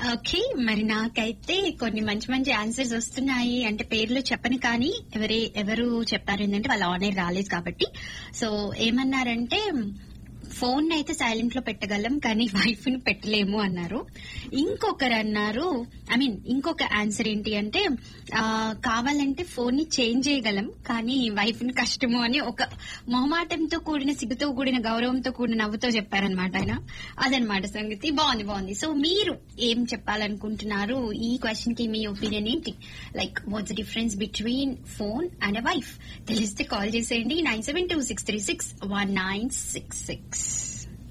okay మరి నాకైతే కొన్ని మంచి మంచి ఆన్సర్స్ వస్తున్నాయి అంటే పేర్లు చెప్పను కానీ ఎవరే ఎవరు చెప్పారు ఏంటంటే వాళ్ళు ఆనర్ రాలేదు కాబట్టి సో ఏమన్నారంటే ఫోన్ అయితే సైలెంట్ లో పెట్టగలం కానీ వైఫ్ ని పెట్టలేము అన్నారు ఇంకొకరు అన్నారు ఐ మీన్ ఇంకొక ఆన్సర్ ఏంటి అంటే ఆ, కావాలంటే ఫోన్ ని చేంజ్ చేయగలం కానీ వైఫ్ ని కష్టము అని ఒక మొహమాటంతో కూడిన సిగ్గుతో కూడిన గౌరవంతో కూడిన నవ్వుతో చెప్పారనమాట ఆయన అదనమాట సంగతి బాగుంది బాగుంది సో మీరు ఏం చెప్పాలనుకుంటున్నారు ఈ క్వశ్చన్ కి మీ ఒపీనియన్ ఏంటి like what's difference between phone and wife తెలిస్తే కాల్ చేసేయండి nine seven two six three six one nine six six